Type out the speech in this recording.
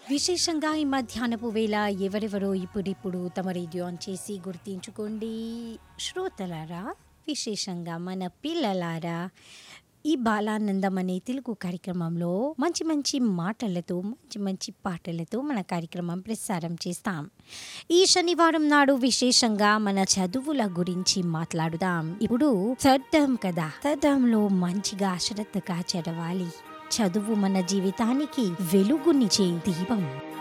విశేషంగా ఈ మధ్యాహ్నపు వేళ ఎవరెవరో ఇప్పుడిప్పుడు తమ రేడియో ఆన్ చేసి గుర్తించుకోండి శ్రోతలారా విశేషంగా మన పిల్లలారా ఈ బాలానందం అనే తెలుగు కార్యక్రమంలో మంచి మంచి మాటలతో మంచి మంచి పాటలతో మన కార్యక్రమం ప్రసారం చేస్తాం ఈ శనివారం నాడు విశేషంగా మన చదువుల గురించి మాట్లాడుదాం ఇప్పుడు చదువు కదా చదువులో మంచిగా శ్రద్ధగా చదవాలి చదువు మన జీవితానికి వెలుగునిచ్చే దీపం